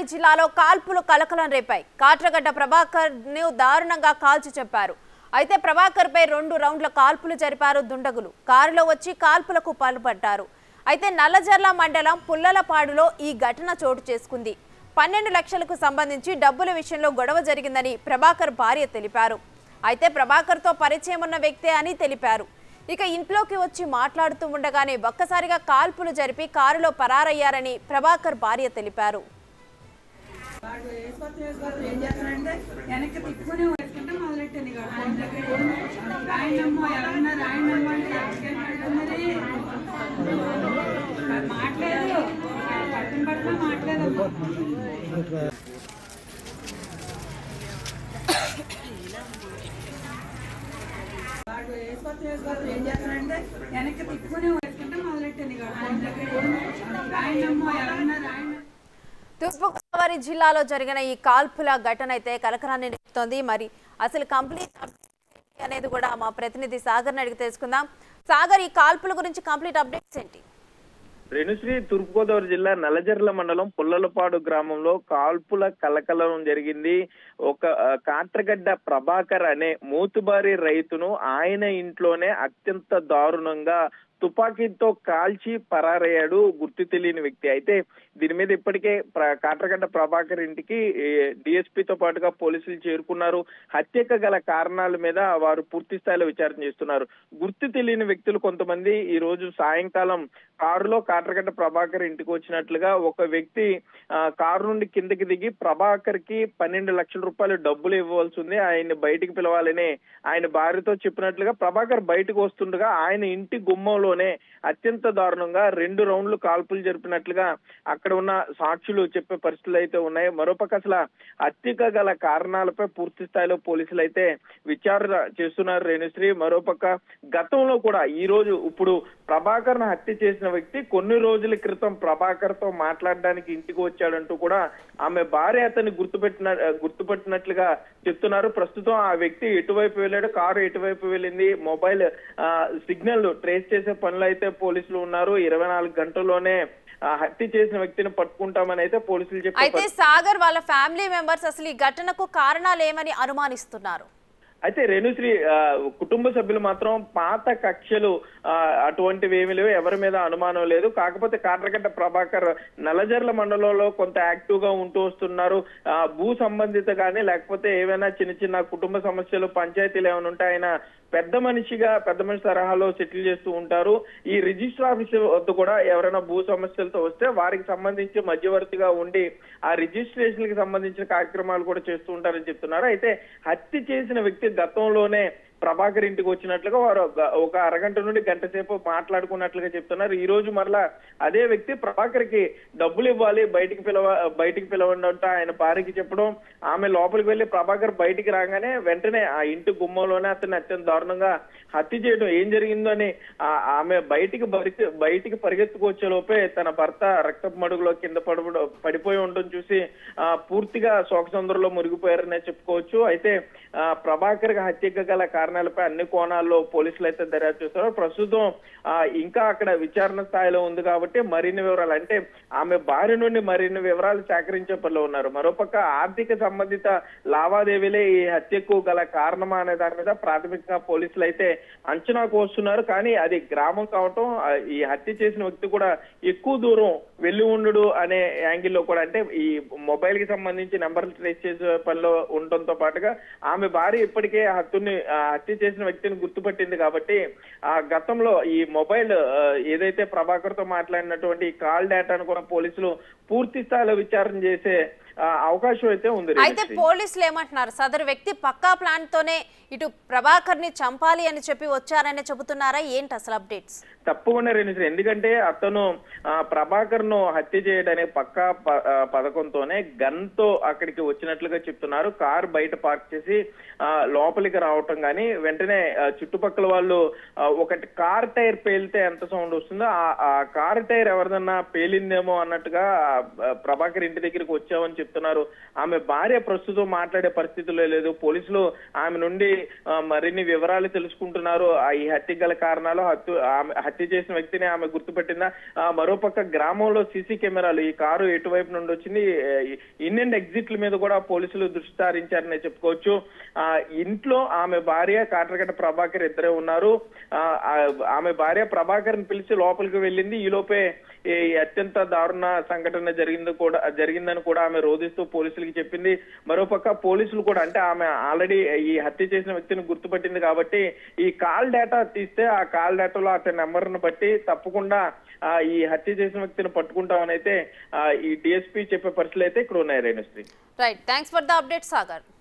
జిల్లాలో కాల్పులు కలకలం రేపాయి కాట్రగడ్డ ప్రభాకర్ ను దారుణంగా కాల్చి చెప్పారు అయితే ప్రభాకర్ పై రెండు రౌండ్ల కాల్పులు జరిపారు దుండగులు కారులో వచ్చి కాల్పులకు పాల్పడ్డారు అయితే నల్లజర్ల మండలం పుల్లలపాడులో ఈ ఘటన చోటు చేసుకుంది పన్నెండు లక్షలకు సంబంధించి డబ్బుల విషయంలో గొడవ జరిగిందని ప్రభాకర్ భార్య తెలిపారు అయితే ప్రభాకర్తో పరిచయం ఉన్న వ్యక్తే అని తెలిపారు ఇక ఇంట్లోకి వచ్చి మాట్లాడుతూ ఉండగానే ఒక్కసారిగా కాల్పులు జరిపి కారులో పరారయ్యారని ప్రభాకర్ భార్య తెలిపారు వాడు వేసుకోవచ్చు వేసుకోవచ్చు ఏం చేస్తానంటే వెనక్కి తిప్పుకొని వేసుకుంటే మొదలెట్టాను ఇక ఆయన దగ్గర రాయండమ్మో ఎవరన్నా రాయండమ్మో అంటే ఎవరికైనా మరి మాట్లేదు పట్టిన పట్టిన మాట్లేదమ్మా వాడు వేసుకోవచ్చు వేసుకోవచ్చు ఏం చేస్తానంటే వెనక్కి తిప్పుకొని వేసుకుంటే మొదలెట్టాను ఇక ఆయన దగ్గర రాయండమ్మో ఎవరన్నా రాయండమ్మో తూర్పుగోదావరి జిల్లాలో జరిగిన ఈ కాల్పుల ఘటన అయితే కలకరాన్ని నింపుతోంది మరి అసలు కంప్లీట్ అప్డేట్స్ అనేది కూడా మా ప్రతినిధి సాగర్ అడిగి తెలుసుకుందాం సాగర్ ఈ కాల్పుల గురించి కంప్లీట్ అప్డేట్స్ ఏంటి రేణుశ్రీ తూర్పుగోదావరి జిల్లా నల్లజర్ల మండలం పుల్లలపాడు గ్రామంలో కాల్పుల కలకలం జరిగింది ఒక ఆ, కాట్రగడ్డ ప్రభాకర్ అనే మూతుబారి రైతును ఆయన ఇంట్లోనే అత్యంత దారుణంగా తుపాకీతో కాల్చి పరారయ్యాడు గుర్తు తెలియని వ్యక్తి అయితే దీని మీద ఇప్పటికే ప్ర- కాట్రగడ్డ ప్రభాకర్ ఇంటికి డిఎస్పీతో పాటుగా పోలీసులు చేరుకున్నారు హత్యకు గల కారణాల మీద వారు పూర్తి స్థాయిలో విచారణ చేస్తున్నారు గుర్తు తెలియని వ్యక్తులు కొంతమంది ఈ రోజు సాయంకాలం కారులో కాట్రగడ్డ ప్రభాకర్ ఇంటికి వచ్చినట్లుగా ఒక వ్యక్తి ఆ, కారు నుండి కిందకి దిగి ప్రభాకర్ కి పన్నెండు లక్షల రూపాయలు డబ్బులు ఇవ్వవలసి ఉంది ఆయన్ని బయటికి పిలవాలని ఆయన భార్యతో చెప్పినట్లుగా ప్రభాకర్ బయటకు వస్తుండగా ఆయన ఇంటి గుమ్మంలోనే అత్యంత దారుణంగా రెండు రౌండ్లు కాల్పులు జరిపినట్లుగా అక్కడ ఉన్న సాక్షులు చెప్పే పరిస్థితులు అయితే ఉన్నాయి మరోపక్క అసలు హత్యక గల కారణాలపై పూర్తి స్థాయిలో పోలీసులు అయితే విచారణ చేస్తున్నారు రేణుశ్రీ మరోపక్క గతంలో కూడా ఈ రోజు ఇప్పుడు ప్రభాకర్ ను హత్య చేసిన వ్యక్తి కొన్ని రోజుల క్రితం ప్రభాకర్ తో మాట్లాడడానికి ఇంటికి వచ్చాడంటూ కూడా ఆమె భార్య అతన్ని గుర్తుపెట్టిన గుర్తుపట్టినట్లుగా చెప్తున్నారు ప్రస్తుతం ఆ వ్యక్తి ఎటువైపు వెళ్ళాడు కారు ఎటువైపు వెళ్ళింది మొబైల్ ఆ, సిగ్నల్ ట్రేస్ చేసే పనులు అయితే పోలీసులు ఉన్నారు ఇరవై నాలుగు గంటల్లోనే ఆ, హత్య చేసిన వ్యక్తిని పట్టుకుంటామని అయితే పోలీసులు చెప్పారు అయితే సాగర్ వాళ్ళ ఫ్యామిలీ మెంబర్స్ అసలు ఈ ఘటనకు కారణాలు ఏమని అనుమానిస్తున్నారు అయితే రేణుశ్రీ ఆ, కుటుంబ సభ్యులు మాత్రం పాత కక్షలు ఆ, అటువంటివి ఏమీ లేవు ఎవరి మీద అనుమానం లేదు కాకపోతే కాట్రగడ్డ ప్రభాకర్ నల్లజర్ల మండలంలో కొంత యాక్టివ్ గా ఉంటూ వస్తున్నారు ఆ, భూ సంబంధిత కానీ లేకపోతే ఏవైనా చిన్న చిన్న కుటుంబ సమస్యలు పంచాయతీలు ఏమైనా ఉంటే ఆయన పెద్ద మనిషిగా పెద్ద మనిషి తరహాలో సెటిల్ చేస్తూ ఉంటారు ఈ రిజిస్టర్ ఆఫీస్ వద్ద కూడా ఎవరైనా భూ సమస్యలతో వస్తే వారికి సంబంధించి మధ్యవర్తిగా ఉండి ఆ రిజిస్ట్రేషన్ కి సంబంధించిన కార్యక్రమాలు కూడా చేస్తూ ఉంటారని చెప్తున్నారు అయితే హత్య చేసిన వ్యక్తి గతంలోనే ప్రభాకర్ ఇంటికి వచ్చినట్లుగా వారు ఒక- ఒక అరగంట నుండి గంట సేపు మాట్లాడుకున్నట్లుగా చెప్తున్నారు ఈ రోజు మరలా అదే వ్యక్తి ప్రభాకర్ కి డబ్బులు ఇవ్వాలి బయటికి పిలవ బయటికి పిలవండి అంటే ఆయన భార్యకి చెప్పడం ఆమె లోపలికి వెళ్లి ప్రభాకర్ బయటికి రాగానే వెంటనే ఆ ఇంటి గుమ్మంలోనే అతన్ని అత్యంత దారుణంగా హత్య చేయడం ఏం జరిగిందో అని ఆ- ఆమె బయటికి బరికి బయటికి పరిగెత్తుకొచ్చే లోపే తన భర్త రక్తపు మడుగులో కింద పడబడ పడిపోయి ఉండడం చూసి ఆ పూర్తిగా శోకసంద్రంలో మునిగిపోయారనే చెప్పుకోవచ్చు అయితే ఆ ప్రభాకర్ కి హత్యకు గల కారణాలపై అన్ని కోణాల్లో పోలీసులు అయితే దర్యాప్తు చేస్తున్నారు ప్రస్తుతం ఆ ఇంకా అక్కడ విచారణ స్థాయిలో ఉంది కాబట్టి మరిన్ని వివరాలు అంటే ఆమె భార్య నుండి మరిన్ని వివరాలు సేకరించే పనిలో ఉన్నారు మరోపక్క ఆర్థిక సంబంధిత లావాదేవీలే ఈ హత్యకు గల కారణమా అనే దాని మీద ప్రాథమికంగా పోలీసులు అయితే అంచనాకు వస్తున్నారు కానీ అది గ్రామం కావటం ఆ, ఈ హత్య చేసిన వ్యక్తి కూడా ఎక్కువ దూరం వెళ్ళి ఉండడు అనే యాంగిల్లో కూడా అంటే ఈ మొబైల్ కి సంబంధించి నెంబర్లు ట్రేస్ చేసే పనిలో ఉండటంతో పాటుగా ఆమె భార్య ఇప్పటికే హత్యని ఆ, హత్య చేసిన వ్యక్తిని గుర్తుపట్టింది కాబట్టి ఆ గతంలో ఈ మొబైల్ ఆ, ఏదైతే ప్రభాకర్ తో మాట్లాడినటువంటి ఈ కాల్ డేటాను కూడా పోలీసులు పూర్తి స్థాయిలో విచారణ చేసే ఆ, అవకాశం అయితే ఉంది అయితే రేణుశ్రీ. పోలీసులు ఏమంటున్నారు సదరు వ్యక్తి పక్కా ప్లాన్ తోనే ఇటు ప్రభాకర్ ని చంపాలి అని చెప్పి వచ్చారని చెబుతున్నారా ఏంటి అసలు అప్డేట్స్ తప్పకుండా రేణుశ్రీ ఎందుకంటే అతను ఆ, ప్రభాకర్ ను హత్య చేయడానికి పక్కా ప- ఆ, పథకంతోనే గన్ తో అక్కడికి వచ్చినట్లుగా చెప్తున్నారు కార్ బయట పార్క్ చేసి ఆ, లోపలికి రావటం గాని వెంటనే ఆ, చుట్టుపక్కల వాళ్ళు ఆ, ఒకటి కార్ టైర్ పేలితే ఎంత సౌండ్ వస్తుందో ఆ- ఆ కార్ టైర్ ఎవరిదన్నా పేలిందేమో అన్నట్టుగా ఆ, ప్రభాకర్ ఇంటి దగ్గరికి వచ్చామని చెప్తున్నారు ఆమె భార్య ప్రస్తుతం మాట్లాడే పరిస్థితుల్లో లేదు పోలీసులు ఆమె నుండి ఆ, మరిన్ని వివరాలు తెలుసుకుంటున్నారు ఆ ఈ హత్య గల కారణాలు హత్య ఆమె హత్య హత్య చేసిన వ్యక్తిని ఆమె గుర్తుపెట్టిందా ఆ, మరోపక్క గ్రామంలో సీసీ కెమెరాలు ఈ కారు ఎటువైపు నుండి వచ్చింది ఇన్ అండ్ ఎగ్జిట్ల మీద కూడా పోలీసులు దృష్టి సారించారని చెప్పుకోవచ్చు ఆ ఇంట్లో ఆమె భార్య కాట్రగడ్డ ప్రభాకర్ ఇద్దరే ఉన్నారు ఆ, ఆ, ఆమె భార్య ప్రభాకర్ ని పిలిచి లోపలికి వెళ్ళింది ఈ లోపే ఈ అత్యంత దారుణ సంఘటన జరిగింది కూడా జరిగిందని కూడా ఆమె రోధిస్తూ పోలీసులకి చెప్పింది మరోపక్క పోలీసులు కూడా అంటే ఆమె ఆల్రెడీ ఈ హత్య చేసిన వ్యక్తిని గుర్తుపట్టింది కాబట్టి ఈ కాల్ డేటా తీస్తే ఆ కాల్ డేటాలో అతని నెంబర్ ను బట్టి తప్పకుండా ఆ ఈ హత్య చేసిన వ్యక్తిని పట్టుకుంటామని అయితే ఆ, ఈ డిఎస్పీ చెప్పే పరిస్థితులు అయితే ఇక్కడ ఉన్నాయి Renushree right thanks for the update Sagar